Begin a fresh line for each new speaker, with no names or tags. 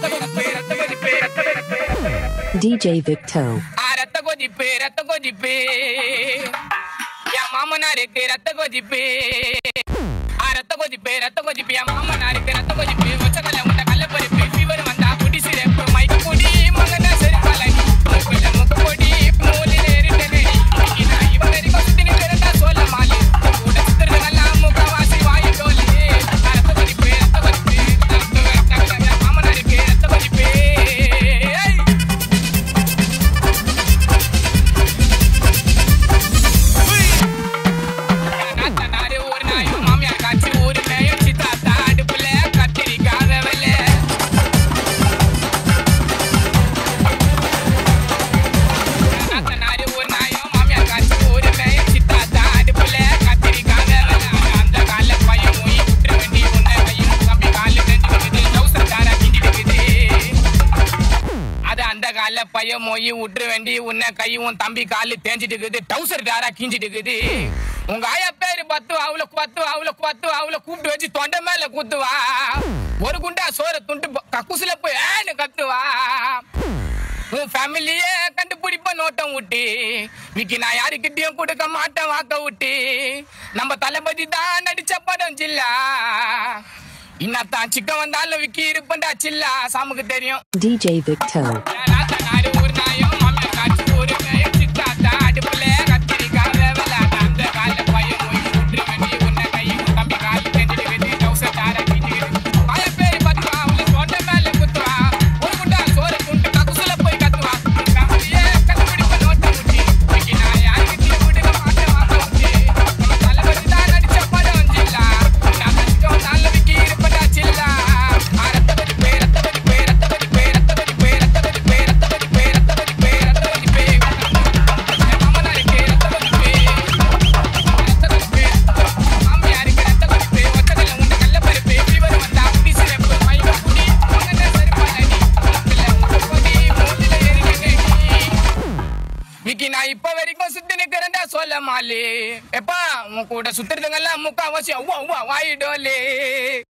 ரத்த கொதிப்பு ரத்த கொதிப்பு ரத்த கொதிப்பு
DJ Victo.
ஆ ரத்த கொதிப்பு ரத்த கொதிப்பு என் மாமனாருக்கு ரத்த கொதிப்பு ஆ ரத்த கொதிப்பு ரத்த கொதிப்பு என் மாமனாருக்கு ரத்த கொதிப்பு ஒச்சக்கல்ல முட்டை கல்ல பருப்பு ஃபீவர் வந்தா குடி சிறப்பு மயக்க பொடி மகன செருப்பாலி மூக்குல முக்கு பொடி மூலில இருட்ட நெடி நான் இவன் வரைக்கும் சுத்தி நிக்கிறதா சொல்ல மாலி கூட சுத்துறது நல்லா முக்கவாசி வாயு டோலி ஆ ரத்த கொதிப்பு ரத்த கொதிப்பு ரத்த கொதிப்பு என் மாமனாருக்கு ரத்த கொதிப்பு ஏய் நாத்தனாரு ஒரு நாயும் மாமியார் காட்சி ஒரு மேயும் சித்தாத்தா அடுப்புல கத்திரிக்காய் வெவல நாத்தனாரு ஒரு நாயும் மாமியார் காட்சி ஒரு மேயும் சித்தாத்தா அடுப்புல கத்திரிக்காய் வெவல அந்த கால பையன் மூய் குற்ற வேண்டி உன்னை கையும் கம்பி காலு நெஞ்சுக்குது டவுசர் காரா கிண்டிடுக்குது அது அந்த கால பையன் மொய் விட்டுற வேண்டி உன்னை கையும் தம்பி காலு தேஞ்சிட்டு இருக்குது டவுசர் காரா கிஞ்சிட்டு இருக்குது உங்க ஆயா பேரு பத்து அவளை பத்து அவளை பத்து அவளை கூப்பிட்டு வச்சு தொண்டை மேல குத்துவா ஒரு குண்டா சோற துண்டு ப- கக்கூசுல போய் ஏன்னு கத்துவா உன் ஃபேமிலியே கண்டுபிடிப்ப நோட்டம் விட்டு விக்கி நான் யாருக்கிட்டையும் கொடுக்க மாட்டேன் வாக்க விட்டு நம்ம தளபதி தான் நடிச்ச படம் ஜில்லா இன்னத்தான் சிக்கன் வந்தாலும் விக்கி இருப்பண்டா சில்லா சாமுக்கு தெரியும்
DJ Victo.
நாத்தனாரு ஒரு நாயும் மாமியார் காட்சி ஒரு மேயும் சித்தாத்தா அடுப்புல கத்திரிக்காய் வேவல அந்த கால பையன் போய் விட்டுரு வேண்டி உன்னை கையும் தம்பி காலு தெரிஞ்சுக்கிது டவுசர் தார கிஞ்சுக்கிது பய பேரு பத்துவா உள்ள தொண்டை மேல குத்துவா ஒரு குண்டா சோறு துண்டு கக்குசுல போய் கத்துவா ஃபேமிலியே கண்டுபிடிப்ப நோட்டம் முட்டி இன்னைக்கு நான் யாருக்கிட்டையும் கொடுக்க மாட்டேன் வாக்க விட்டு நம்ம தளபதி தான் நடிச்ச படம் ஜில்லா நான் நடிச்சோம் நல்ல விக்கி இருப்படா சில்லா ஆ, ரத்த கொதிப்பு, ரத்த கொதிப்பு, ரத்த கொதிப்பு, ரத்த கொதிப்பு, ரத்த கொதிப்பு, ரத்த கொதிப்பு, ரத்த கொதிப்பு, ரத்த கொதிப்பு. என் மாமனாருக்கு ரத்த கொதிப்பு. ரத்த கொதிப்பு. மாமியாருக்கு ரத்த கொதிப்பு. ஒத்தக்கல்ல உண்ட கள்ளப்பருப்பு. fever வந்தா குடி சிறப்பு. மயக்க குடி. மகன செருப்பாலடி. மூக்குல முக்கு பொடி. மூஞ்சில எரிஞ்ச நெடி. விக்கி நான் இப்ப வரைக்கும் சுத்தி நிக்கிறேன்டா சொல்ல மாலி எப்பா உன் கூட சுத்துறதுங்கெல்லாம் முக்காவாசி அவ்வா அவ்வா வாயிடோலே